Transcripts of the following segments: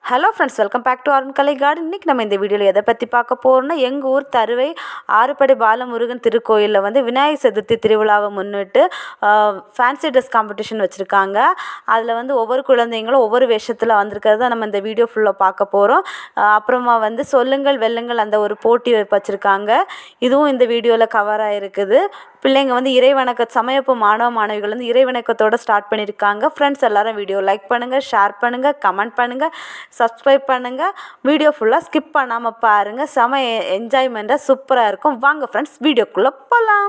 Hello friends welcome back to Arun Kalai garden இன்றைக்கி நம்ம இந்த வீடியோவில் எதை பற்றி பார்க்க போகிறோம்னா எங்கள் ஊர் தருவை ஆறுபடை பாலமுருகன் திருக்கோயிலில் வந்து விநாயகர் சதுர்த்தி திருவிழாவை முன்னிட்டு ஃபேன்சி ட்ரெஸ் காம்படிஷன் வச்சுருக்காங்க அதில் வந்து ஒவ்வொரு குழந்தைங்களும் ஒவ்வொரு வேஷத்தில் வந்திருக்கிறத நம்ம இந்த வீடியோ ஃபுல்லாக பார்க்க போகிறோம் அப்புறமா வந்து சொல்லுங்கள் வெல்லுங்கள் அந்த ஒரு போட்டி வச்சுருக்காங்க இதுவும் இந்த வீடியோவில் கவர் ஆகிருக்குது பிள்ளைங்க வந்து இறைவணக்க சமயப்பு மாணவ மாணவிகள் வந்து இறைவணக்கத்தோடு ஸ்டார்ட் பண்ணியிருக்காங்க ஃப்ரெண்ட்ஸ் எல்லாரும் வீடியோ லைக் பண்ணுங்கள் ஷேர் பண்ணுங்கள் கமெண்ட் பண்ணுங்கள் சப்ஸ்கிரைப் பண்ணுங்கள் வீடியோ ஃபுல்லாக ஸ்கிப் பண்ணாமல் பாருங்கள் செம என்ஜாய்மெண்ட்டாக சூப்பராக இருக்கும் வாங்க ஃப்ரெண்ட்ஸ் வீடியோக்குள்ளே போகலாம்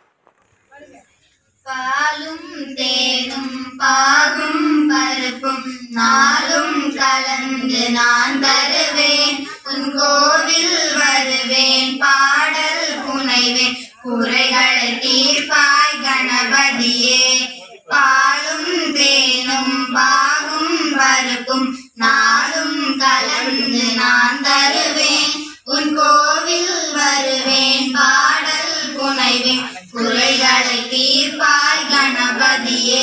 பாலும் தேனும் பாகும் பருப்பும் நாளும் கலந்து நான் தருவேன் உன் கோவில் வருவேன் பாடல் புனைவேன் குறைகளை தீர்ப்பாய் கணபதியே பாலும் தேனும் பாகும் பருப்பும் நாளும் கலந்து நான் தருவேன் உன் கோவில் வருவேன் பாடல் புனைவேன் குறைகளை தீர்ப்பாய் கணபதியே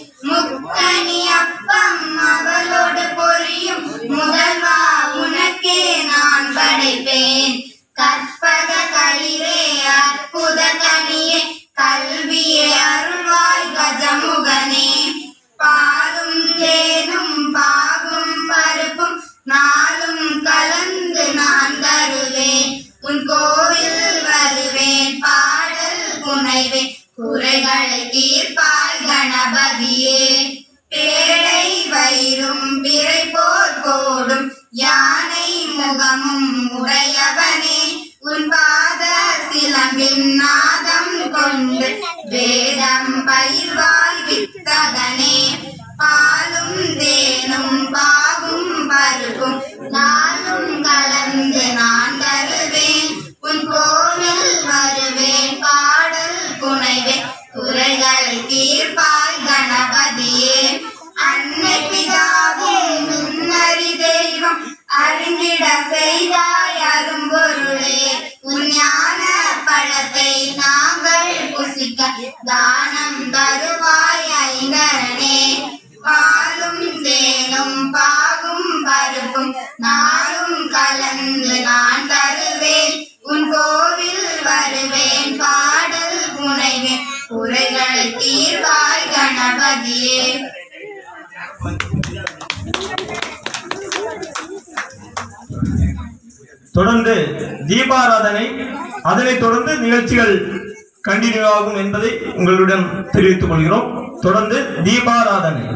முக்கணி அப்பம் அவளோடு பொரியும் முதல்வா உனக்கே நான் படைப்பேன் கற்பக களிரே அற்புத கனியே கல்வியே அருள்வாய் கஜமுகனே பாலும் தேனும் பாகும் பருப்பும் நாளும் கலந்து நான் தருவேன் உன் கோவில் வருவேன் பாடல் புனைவேன் குறைகளை தீர்ப்பாய் கணபதியே பேழை வயிறும் பிறை போர் கோடும் யானை முகமும் உடையவனே உன் பாத சிலம்பின் நாதம் கொண்டு வேதம் பயிர்வாய் வித்தகனே பாலும் தேனும் பாகும் பருப்பும் நாளும் கலந்து நான் தருவேன் உன் கோவில் வருவேன் பாடல் புனைவேன் குறைகளை தீர்ப்பாய் கணபதியே அன்னை பிதாவே முன்னறி தெய்வம் அறிந்திட செய்தாய் அரும்பொருளே உன் ஞான பழத்தை நாங்கள் புசிக்க தானம் தருவாய் ஐங்கரனே பாலும் தேனும் பாகும் பருப்பும் நாளும் கலந்து நான் தருவேன் உன் கோவில் வருவேன் பாடல் புனைவேன் குறைகளை தீர்வாய் கணபதியே தொடர்ந்து தீபாராதனை அதனைத் தொடர்ந்து நிகழ்ச்சிகள் கண்டினியூ ஆகும் என்பதை உங்களுடன் தெரிவித்துக் கொள்கிறோம் தொடர்ந்து தீபாராதனை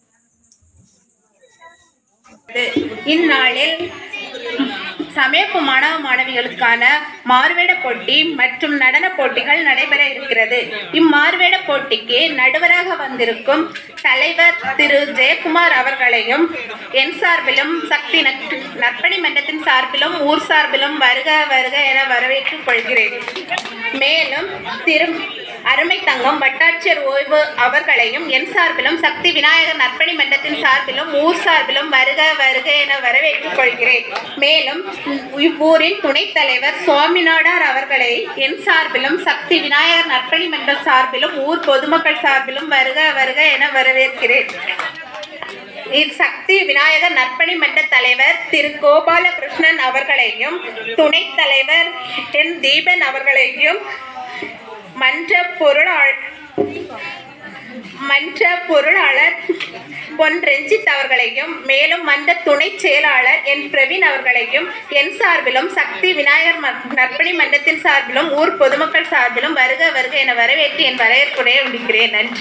இந்நாளில் சமயப்பு மாணவ மாணவிகளுக்கான மாறுவேட போட்டி மற்றும் நடன போட்டிகள் நடைபெற இருக்கிறது இம்மாறுவேட போட்டிக்கு நடுவராக வந்திருக்கும் தலைவர் திரு ஜெயக்குமார் அவர்களையும் என் சார்பிலும் சக்தி நற்- நற்பணி மன்றத்தின் சார்பிலும் ஊர் சார்பிலும் வருக வருக என வரவேற்றுக் கொள்கிறேன் மேலும் திரு அருமை தங்கம் வட்டாட்சியர் ஓய்வு அவர்களையும் என் சார்பிலும் சக்தி விநாயகர் நற்பணி மன்றத்தின் சார்பிலும் ஊர் சார்பிலும் வருக வருக என வரவேற்றுக் கொள்கிறேன் மேலும் இவ்வூரின் துணைத் தலைவர் சுவாமிநாடார் அவர்களை என் சார்பிலும் சக்தி விநாயகர் நற்பணி மன்ற சார்பிலும் ஊர் பொதுமக்கள் சார்பிலும் வருக வருக என வரவேற்கிறேன் சக்தி விநாயகர் நற்பணி மன்ற தலைவர் திரு கோபாலகிருஷ்ணன் அவர்களையும் துணைத் தலைவர் என் தீபன் அவர்களையும் மன்ற பொருளாள் மன்ற பொருளாளர் பொன் ரஞ்சித் அவர்களையும் மேலும் மன்ற துணை செயலாளர் என் பிரவீன் அவர்களையும் என் சார்பிலும் சக்தி விநாயகர் ம- நற்பணி மன்றத்தின் சார்பிலும் ஊர் பொதுமக்கள் சார்பிலும் வருக வருக என வரவேற்று என் வரவேற்புரையை முடிக்கிறேன் நன்றி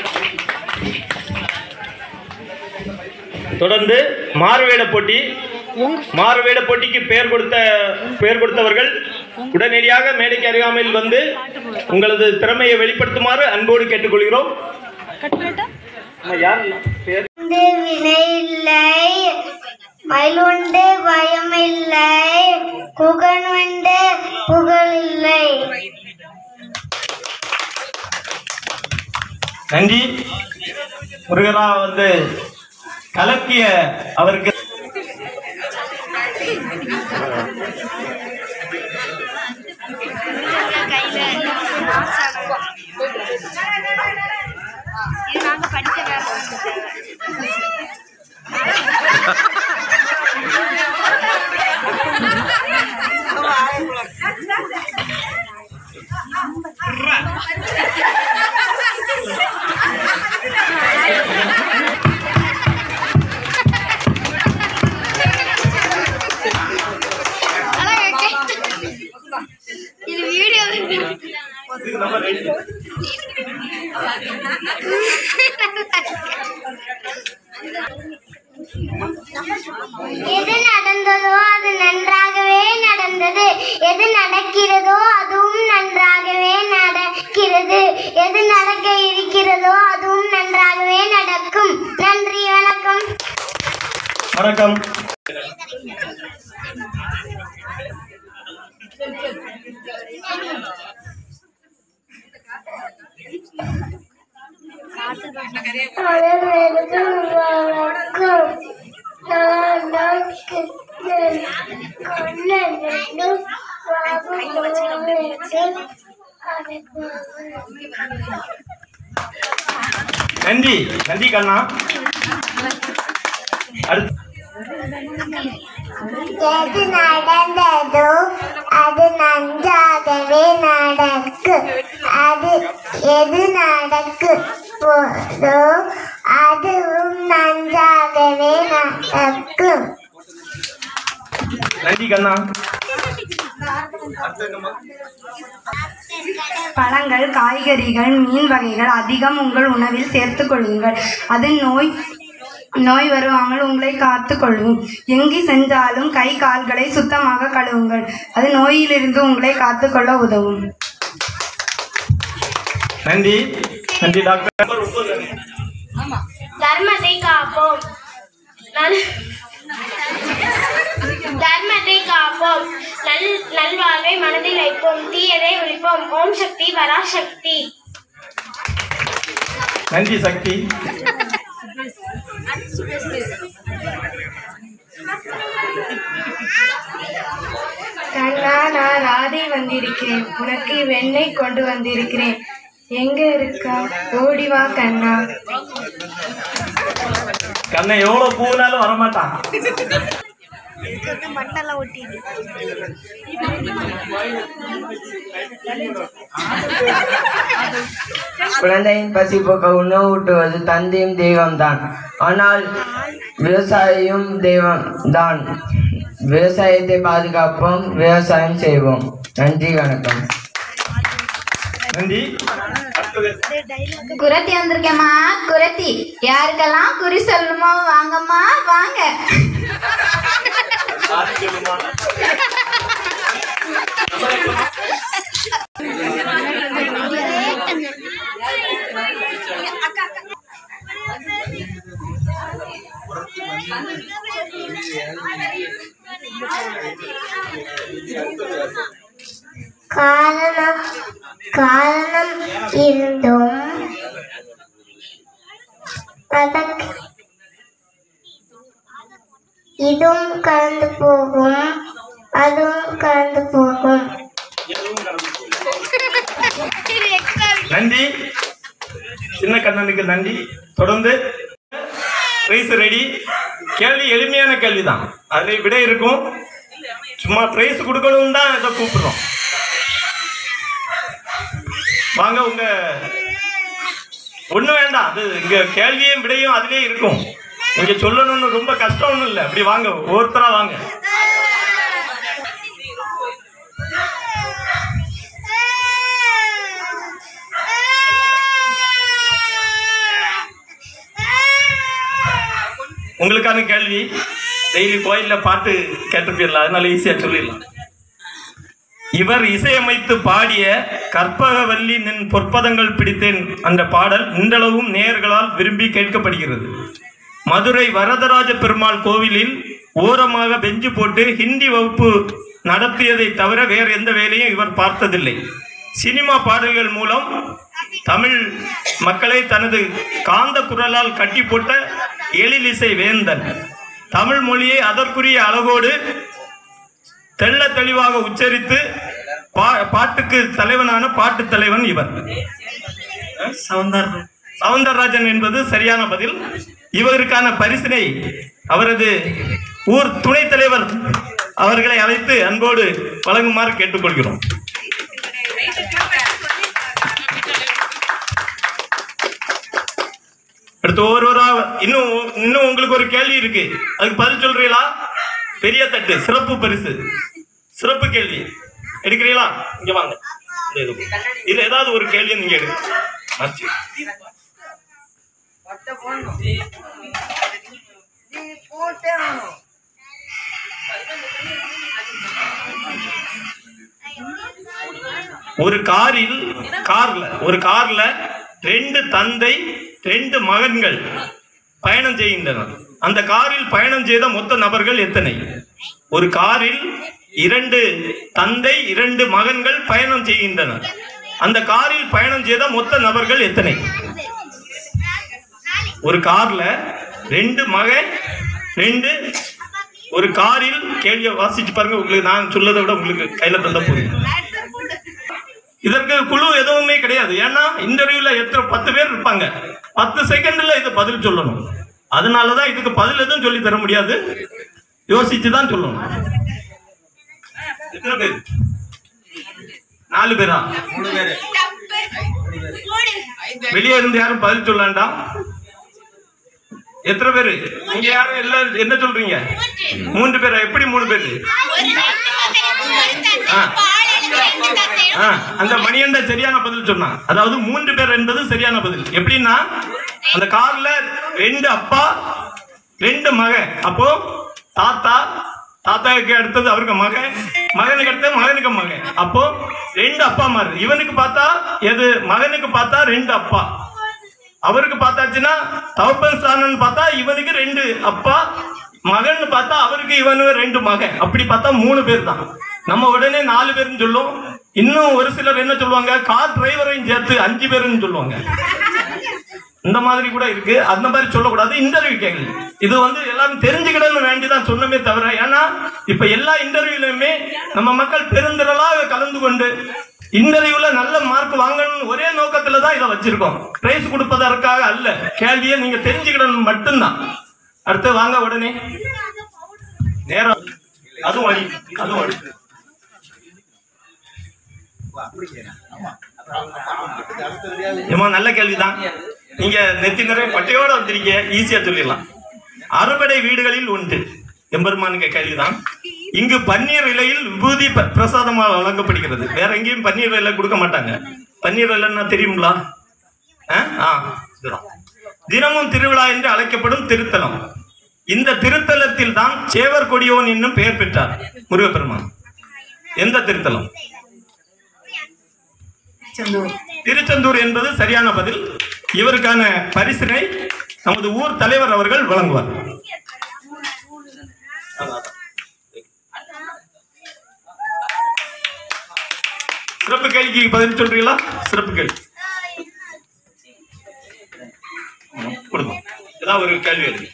தொடர்ந்து மாறுவேட போட்டி மாறுவேட போட்டிக்கு பெயர் கொடுத்த பெயர் கொடுத்தவர்கள் உடனடியாக மேடைக்கு அருகாமையில் வந்து உங்களது திறமையை வெளிப்படுத்துமாறு அன்போடு கேட்டுக்கொள்கிறோம் அம்மா, யாரெல்லாம் பேர் உண்டு வினையில்லை மயிலுண்டு பயமில்லை குகன் உண்டு புகழில்லை நன்றி முருகரா வந்து கலக்கிய அவருக்கு இது நாங்க படிக்க வேலை எது நடந்ததோ அது நன்றாகவே நடந்தது எது நடக்கிறதோ அதுவும் நன்றாகவே நடக்கிறது எது நடக்க இருக்கிறதோ அதுவும் நன்றாகவே நடக்கும் நன்றி வணக்கம் வணக்கம் வணக்கம் நான் தான் கிருஷ்ணன் கொன்னனும் நன்றி நன்றி கண்ணா அடுத்து எது நடந்ததோ அது நன்றாகவே நடக்கு அது எது நடக்கு போதோ அதுவும் நன்றாகவே நடக்கும் நன்றி கண்ணா பழங்கள் காய்கறிகள் மீன் வகைகள் அதிகம் உங்கள் உணவில் சேர்த்துக் கொள்ளுங்கள் அது நோய் நோய் வருவாமல் உங்களை காத்துக் கொள்ளும் எங்கு சென்றாலும் கை கால்களை சுத்தமாக கழுவுங்கள் அது நோயிலிருந்து உங்களை காத்துக்கொள்ள உதவும் நன்றி நன்றி டாக்டர் தர்மத்தை காப்போம் நல்- தர்மத்தை காப்போம் நல் நல்வாழ்வை மனதில் வைப்போம் தீயதை ஒழிப்போம் ஓம் சக்தி பராசக்தி நன்றி சக்தி கண்ணா நான் ராதை வந்திருக்கிறேன் உனக்கு வெண்ணெய் கொண்டு வந்திருக்கிறேன் எங்க இருக்கா ஓடி வா கண்ணா கண்ணை எவ்வளவு பூனாலும் வரமாட்டான் குழந்தையின் பசி போக்க உணவு ஊட்டுவது தந்தையும் தெய்வம்தான் ஆனால் விவசாயியும் தெய்வம் தான் விவசாயத்தை பாதுகாப்போம் விவசாயம் செய்வோம் நன்றி வணக்கம் நன்றி குரத்தி வந்திருக்கேம்மா குரத்தி யாருக்கெல்லாம் குறி சொல்லணுமோ வாங்கம்மா வாங்க காரணம் காரணம் இருந்தும் அதற்கு இதுவும் கடந்து போகும் அதுவும் கடந்து போகும் நன்றி சின்ன கண்ணனுக்கு நன்றி தொடர்ந்து பிரைஸ் ரெடி கேள்வி எளிமையான கேள்வி தான் அதில் விடை இருக்கும் சும்மா பிரைஸ் கொடுக்கணும் தான் இதை கூப்பிடுறோம் வாங்க உங்க ஒன்றும் வேண்டாம் அது இங்க கேள்வியும் விடையும் அதிலே இருக்கும் இங்க சொல்லணும்னு ரொம்ப கஷ்டம் ஒன்றும் இல்லை அப்படி வாங்க ஒவ்வொருத்தரா வாங்க உங்களுக்கான கேள்வி டெய்லி கோயில்ல பாட்டு கேட்டிருப்பீங்களா அதனால ஈஸியா சொல்லிடலாம் இவர் இசையமைத்து பாடிய கற்பகவல்லி நின் பொற்பதங்கள் பிடித்தேன் அந்த பாடல் இன்றளவும் நேயர்களால் விரும்பி கேட்கப்படுகிறது மதுரை வரதராஜ பெருமாள் கோவிலில் ஓரமாக பெஞ்சு போட்டு ஹிந்தி வகுப்பு நடத்தியதை தவிர வேறு எந்த வேலையும் இவர் பார்த்ததில்லை சினிமா பாடல்கள் மூலம் தமிழ் மக்களை தனது காந்த குரலால் கட்டி போட்ட எழிலிசை வேந்தன் தமிழ் மொழியை அதற்குரிய அழகோடு தெள்ள தெளிவாக உச்சரித்து பா பாட்டுக்கு தலைவனான பாட்டு தலைவன் இவர் சவுந்தரராஜன் என்பது சரியான பதில் இவருக்கான பரிசினை அவரது ஊர் துணைத் தலைவர் அவர்களை அழைத்து அன்போடு வழங்குமாறு கேட்டுக்கொள்கிறோம் அடுத்து ஒவ்வொருவரா இன்னும் இன்னும் உங்களுக்கு ஒரு கேள்வி இருக்கு அதுக்கு பதில் சொல்றீங்களா பெரிய தட்டு சிறப்பு பரிசு சிறப்பு கேள்வி எடுக்கிறீங்களா இங்க வாங்க இந்த இது. இதுல ஏதாவது ஒரு கேள்வி நீங்க எடுங்க மறைச்சு. ஒரு காரில் கார்ல ஒரு கார்ல ரெண்டு தந்தை ரெண்டு மகன்கள் பயணம் செய்கின்றனர் அந்த காரில் பயணம் செய்த மொத்த நபர்கள் எத்தனை ஒரு காரில் இரண்டு தந்தை இரண்டு மகன்கள் பயணம் செய்கின்றனர் அந்த காரில் பயணம் செய்த மொத்த நபர்கள் எத்தனை ஒரு கார்ல ரெண்டு மகன் ரெண்டு ஒரு காரில் கேள்வியை வாசிச்சு பாருங்க உங்களுக்கு நான் சொல்லதை விட உங்களுக்கு கையில தந்த போதும் இதற்கு குழு எதுவுமே கிடையாது ஏன்னா இன்டர்வியூல எத்தனை பத்து பேர் இருப்பாங்க பத்து செகண்ட்ல இது பதில் சொல்லணும் அதனாலதான் இதுக்கு பதில் எதுவும் சொல்லி தர முடியாது யோசிச்சு தான் சொல்லணும் எத்தனை பேர் நாலு பேரா மூணு பேரு வெளியே இருந்து யாரும் பதில் சொல்லலாம்டா எத்தனை பேரு நீங்க யாரும் எல்லாரும் என்ன சொல்றீங்க மூன்று பேரா எப்படி மூணு பேரு ஆ. ஆ, அந்த மணியண்ட சரியான பதில் சொன்னான் அதாவது மூன்று பேர் என்பது சரியான பதில் எப்படின்னா அந்த கார்ல ரெண்டு அப்பா ரெண்டு மகன் அப்போ தாத்தா தாத்தாவுக்கு அடுத்தது அவருக்கு மகன் மகனுக்கு அடுத்தது மகனுக்கு மகன் அப்போ ரெண்டு அப்பா மாதிரி இவனுக்கு பார்த்தா எது மகனுக்கு பார்த்தா ரெண்டு அப்பா அவருக்கு பார்த்தாச்சுன்னா தவப்பன் ஸ்தானம்னு பார்த்தா இவனுக்கு ரெண்டு அப்பா மகன் பார்த்தா அவருக்கு இவனு ரெண்டு மகன் அப்படி பார்த்தா மூணு பேர் தான் நம்ம உடனே நாலு பேர்னு சொல்லும் இன்னும் ஒரு சிலர் என்ன சொல்லுவாங்க கார் டிரைவரையும் சேர்த்து அஞ்சு பேருன்னு சொல்லுவாங்க இந்த மாதிரி கூட இருக்கு அந்த மாதிரி சொல்லக்கூடாது இன்டர்வியூ கேள்வி இது வந்து எல்லாரும் தெரிஞ்சுக்கிடணும் வேண்டி தான் சொன்னமே தவிர ஏன்னா இப்ப எல்லா இன்டர்வியூலயுமே நம்ம மக்கள் பெருந்திரளாக கலந்து கொண்டு இன்டர்வியூல நல்ல மார்க் வாங்கணும் ஒரே நோக்கத்துல தான் இதை வச்சிருக்கோம் பிரைஸ் கொடுப்பதற்காக அல்ல கேள்வியை நீங்க தெரிஞ்சுக்கிடணும் மட்டும்தான் அடுத்து வாங்க உடனே நேரம் அதுவும் வழி அதுவும் வழி ஏமா நல்ல கேள்விதான் நீங்க நெத்தி நிறைய பட்டையோட வந்திருக்கீங்க ஈஸியா சொல்லிடலாம் அறுபடை வீடுகளில் உண்டு எம்பெருமானுக்கு கேள்விதான் இங்கு பன்னீர் இலையில் விபூதி ப- பிரசாதமாக வழங்கப்படுகிறது வேற எங்கேயும் பன்னீர் இலை கொடுக்க மாட்டாங்க பன்னீர் இலைன்னா தெரியுங்களா ஆ? ஆ, இதுதான். தினமும் திருவிழா என்று அழைக்கப்படும் திருத்தலம் இந்த திருத்தலத்தில் தான் சேவர் கொடியோன் என்னும் பெயர் பெற்றார் முருகப்பெருமான் எந்த திருத்தலம் திருச்செந்தூர் என்பது சரியான பதில் இவருக்கான பரிசினை நமது ஊர் தலைவர் அவர்கள் வழங்குவார் சிறப்பு கேள்விக்கு பதில் சொல்றீங்களா சிறப்பு கேள்வி ம், கொடுங்க ஏதாவது ஒரு கேள்வி எழுதி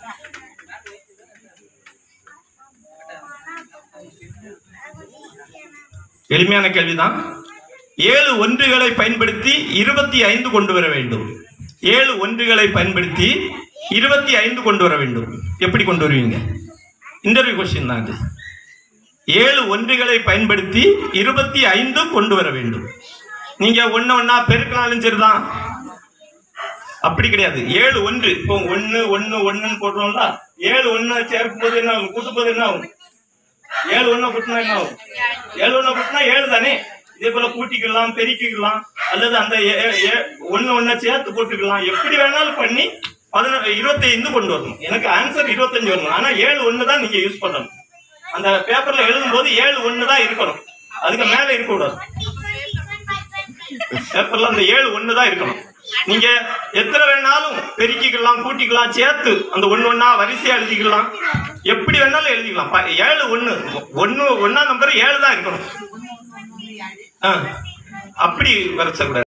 எளிமையான கேள்விதான் ஏழு ஒன்றுகளை பயன்படுத்தி இருபத்தி ஐந்து கொண்டு வர வேண்டும் ஏழு ஒன்றுகளை பயன்படுத்தி இருபத்தி ஐந்து கொண்டு வர வேண்டும் எப்படி கொண்டு வருவீங்க இன்டர்வியூ கொஸ்டின் தான் இது ஏழு ஒன்றுகளை பயன்படுத்தி இருபத்தி ஐந்து கொண்டு வர வேண்டும் நீங்க ஒண்ணு ஒண்ணா பெருக்கினாலும் சரிதான் அப்படி கிடையாது ஏழு ஒன்று இப்போ ஒண்ணு ஒண்ணு ஒண்ணுன்னு போடுறோம்ல ஏழு ஒண்ணு சேர்க்கும் போது என்ன ஆகும் கூட்டும் போது என்ன ஆகும் ஏழு ஒண்ணு கூட்டினா என்ன ஆகும் ஏழு ஒண்ணு கூட்டினா ஏழு தானே இதே போல கூட்டிக்கலாம் பெருக்கிக்கலாம் அல்லது அந்த ஏ- ஏ- ஒண்ணு ஒண்ண சேர்த்து போட்டுக்கலாம் எப்படி வேணாலும் பண்ணி பதினொன்று இருபத்தி ஐந்து கொண்டு வரணும் எனக்கு ஆன்சர் இருபத்தஞ்சு வரணும் ஆனா ஏழு ஒண்ணு தான் நீங்க யூஸ் பண்ணணும் அந்த பேப்பர்ல எழுதும் போது ஏழு ஒண்ணு தான் இருக்கணும் அதுக்கு மேல இருக்கக்கூடாது பேப்பர்ல அந்த ஏழு ஒண்ணு தான் இருக்கணும் நீங்க எத்தனை வேணாலும் பெருக்கிக்கலாம் கூட்டிக்கலாம் சேர்த்து அந்த ஒண்ணு ஒண்ணா வரிசையா எழுதிக்கலாம் எப்படி வேணாலும் எழுதிக்கலாம் ப- ஏழு ஒண்ணு ஒண்ணு ஒண்ணா நம்பர் ஏழு தான் இருக்கணும் ஆ, அப்படி வரைச்சக்கூடாது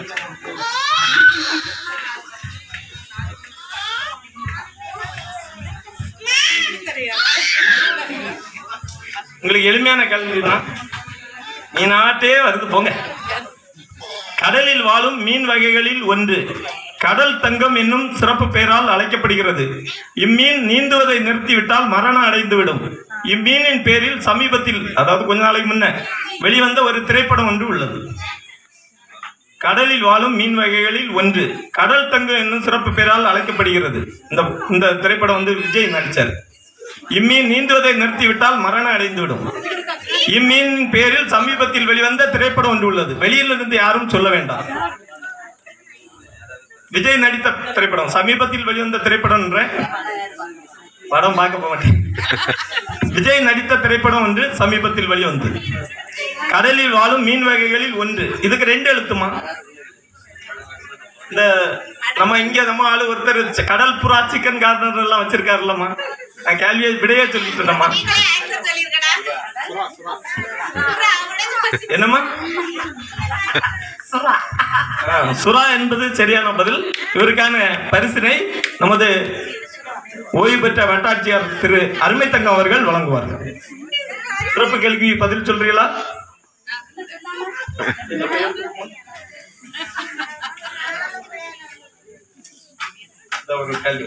உங்களுக்கு எளிமையான கேள்வி தான் நீ நாட்டே வருது போங்க கடலில் வாழும் மீன் வகைகளில் ஒன்று கடல் தங்கம் என்னும் சிறப்பு பெயரால் அழைக்கப்படுகிறது இம்மீன் நீந்துவதை நிறுத்திவிட்டால் மரணம் அடைந்துவிடும் இம்மீனின் பேரில் சமீபத்தில் அதாவது கொஞ்ச நாளைக்கு முன்ன வெளிவந்த ஒரு திரைப்படம் ஒன்று உள்ளது கடலில் வாழும் மீன் வகைகளில் ஒன்று கடல் தங்கம் என்னும் சிறப்பு பெயரால் அழைக்கப்படுகிறது இந்த இந்த திரைப்படம் வந்து விஜய் நடிச்சார் இம்மீன் நீந்துவதை நிறுத்திவிட்டால் மரணம் அடைந்துவிடும் இம்மீனின் பேரில் சமீபத்தில் வெளிவந்த திரைப்படம் ஒன்று உள்ளது வெளியில் இருந்து யாரும் சொல்ல வேண்டாம் விஜய் நடித்த திரைப்படம் சமீபத்தில் வெளிவந்த திரைப்படம் என்ற படம் பார்க்க போக மாட்டேன் விஜய் நடித்த திரைப்படம் ஒன்று சமீபத்தில் வெளிவந்தது கடலில் வாழும் மீன் வகைகளில் ஒன்று இதுக்கு ரெண்டு எழுத்துமா இந்த நம்ம இங்க நம்ம ஆளு ஒருத்தர் சி- கடல் புறா சிக்கன் கார்னர் எல்லாம் வச்சிருக்காருல்லம்மா நான் கேள்வியை விடையே சொல்லிட்டு இருந்தேம்மா என்னம்மா ஆ, சுறா என்பது சரியான பதில் இவருக்கான பரிசினை நமது ஓய்வு பெற்ற வட்டாட்சியர் திரு அருமைத்தங்கம் அவர்கள் வழங்குவார்கள் சிறப்பு கேள்வி பதில் சொல்றீங்களா இந்த ஒரு கேள்வி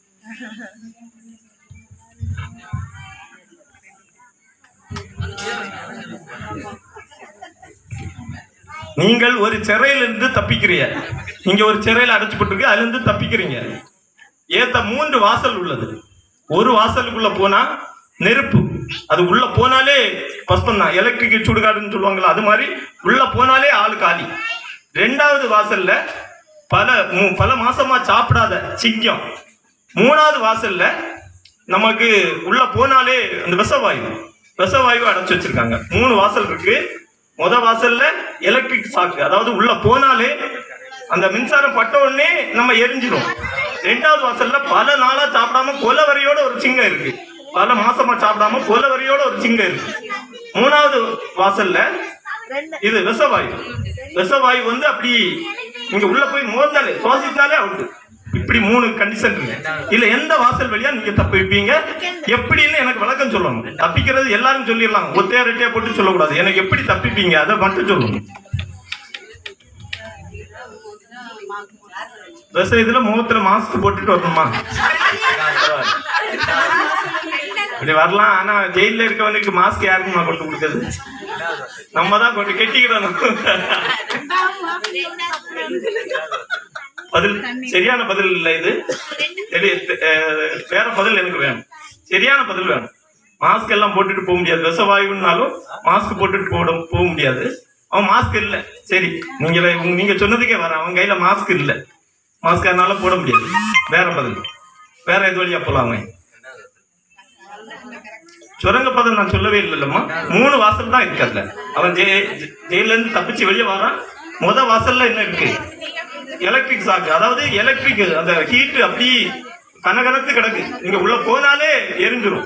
நீங்கள் ஒரு சிறையிலிருந்து தப்பிக்கிறீங்க நீங்க ஒரு சிறையில அடைச்சு போட்டுருக்கு அதுல இருந்து தப்பிக்கிறீங்க ஏத்த மூன்று வாசல் உள்ளது ஒரு வாசலுக்குள்ள போனா நெருப்பு அது உள்ள போனாலே கஷ்டம் தான் எலக்ட்ரிக் சுடுகாடுன்னு சொல்லுவாங்களா அது மாதிரி உள்ள போனாலே ஆளு காலி ரெண்டாவது வாசல்ல பல மு- பல மாசமா சாப்பிடாத சிங்கம் மூணாவது வாசல்ல நமக்கு உள்ள போனாலே அந்த விஷவாயு விஷவாயு அடைச்சு வச்சிருக்காங்க மூணு வாசல் இருக்கு முத வாசல்ல எலக்ட்ரிக் ஷாக் அதாவது உள்ள போனாலே அந்த மின்சாரம் பட்ட உடனே நம்ம எரிஞ்சிடும் ரெண்டாவது வாசல்ல பல நாளா சாப்பிடாம கொலவரையோட ஒரு சிங்கம் இருக்கு பல மாசமா சாப்பிடாம கொலவரையோட ஒரு சிங்கம் இருக்கு மூணாவது வாசல்ல இது விஷவாயு விஷவாயு வந்து அப்படி நீங்க உள்ள போய் மோந்தாலே சுவாசிச்சாலே அவுட்டு இப்படி மூணு கண்டிஷன் இருக்கு இல்ல எந்த வாசல் வழியா நீங்க தப்பிப்பீங்க எப்படின்னு எனக்கு விளக்கம் சொல்லணும் தப்பிக்கிறது எல்லாரும் சொல்லிடலாம் ஒத்தையா ரெட்டையா போட்டு சொல்லக்கூடாது எனக்கு எப்படி தப்பிப்பீங்க அதை மட்டும் சொல்லணும் விஷ இதுல முகத்துல மாஸ்க் போட்டுட்டு வரணுமா இப்படி வரலாம் ஆனா ஜெயில இருக்கவனுக்கு மாஸ்க் யாருக்குமா கொண்டு கொடுக்குறது நம்ம தான் கொண்டு கெட்டிக்கிடணும் பதில் சரியான பதில் இல்ல இது சரி, அஹ், வேற பதில் எனக்கு வேணும் சரியான பதில் வேணும் மாஸ்க் எல்லாம் போட்டுட்டு போக முடியாது விஷவாயுன்னாலும் மாஸ்க் போட்டுட்டு போட போக முடியாது அவன் மாஸ்க் இல்ல சரி நீங்க உங்க- நீங்க சொன்னதுக்கே வர அவன் கையில மாஸ்க் இல்ல மாஸ்க் அதனால போட முடியாது வேற பதில் வேற எது வழியா போலாம் அவன் சுரங்க பதம் நான் சொல்லவே இல்லைல்லம்மா மூணு வாசல் தான் இருக்கு அதுல அவன் ஜெ ஜெ- ஜெயில்ல இருந்து தப்பிச்சு வெளியே வரான் முத வாசல்ல என்ன இருக்கு எலக்ட்ரிக் ஷாக் அதாவது எலக்ட்ரிக் அந்த ஹீட் அப்படி கனகனத்து கிடக்கு நீங்க உள்ள போனாலே எரிஞ்சிரும்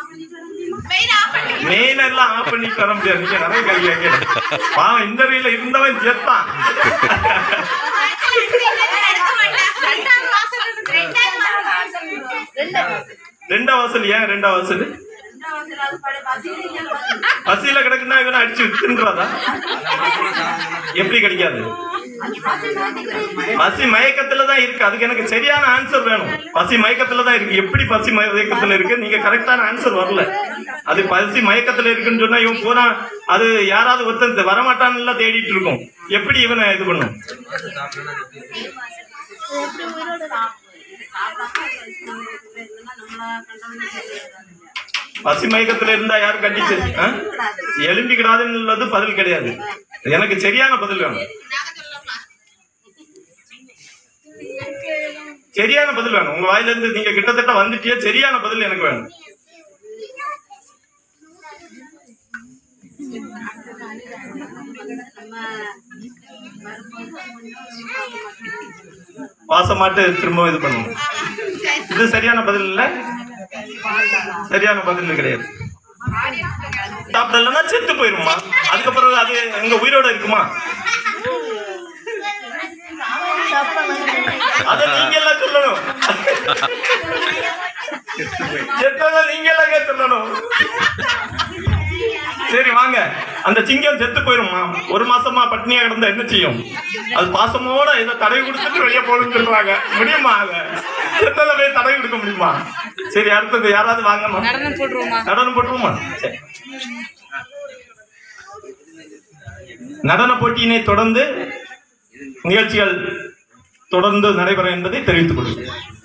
மெயின் எல்லாம் ஆஃப் பண்ணிட்டு வர முடியாது நீங்க நிறைய கேள்வி கேட்கணும் பாவம் இந்த ரயில இருந்தவன் செத்தான் ரெண்டாம் வாசல் ஏன் ரெண்டாம் வாசல் பசியில கிடக்குன்னா இவனை அடிச்சு தின்றாதா எப்படி கிடைக்காது பசி மயக்கத்துல தான் இருக்கு அதுக்கு எனக்கு சரியான ஆன்சர் வேணும் பசி மயக்கத்துல தான் இருக்கு எப்படி பசி மயக்கத்துல இருக்கு நீங்க கரெக்டான ஆன்சர் வரல அது பசி மயக்கத்துல இருக்குன்னு சொன்னா இவன் போனா அது யாராவது ஒருத்தன் வரமாட்டான்னு தேடிட்டு இருக்கும் எப்படி இவனை இது பண்ணும் பசி மயக்கத்துல இருந்தா யாரும் கண்டிச்சு ஆ? எழும்பிக்கிடாதுன்னுள்ளது பதில் கிடையாது எனக்கு சரியான பதில் வேணும் சரியான பதில் வேணும் உங்க வாயில இருந்து நீங்க கிட்டத்தட்ட வந்துட்டியே சரியான பதில் எனக்கு வேணும் பாசமாட்டு திரும்ப இது பண்ணணும் இது சரியான பதில் இல்ல சரியான பதில் கிடையாது சாப்பிடலன்னா செத்து போயிருமா அதுக்கப்புறம் அது எங்க உயிரோட இருக்குமா அத நீங்க எல்லாம் சொல்லணும் செத்ததை நீங்க எல்லாம் சொல்லணும் சரி வாங்க அந்த சிங்கம் செத்து போயிருமா ஒரு மாசமா பட்னியா கிடந்தா என்ன செய்யும் அது பாசமோட இதை தடவி கொடுத்துட்டு வெளியே போகணும்னு சொல்றாங்க முடியுமா அத செத்ததை போய் தடவி கொடுக்க முடியுமா சரி அடுத்தது யாராவது வாங்கம்மா நடனம் போட்டுருவோமா நடனம் போட்டுருவோமா சரி நடன போட்டியினை தொடர்ந்து நிகழ்ச்சிகள் தொடர்ந்து நடைபெறும் என்பதை தெரிவித்துக் கொள்கிறேன்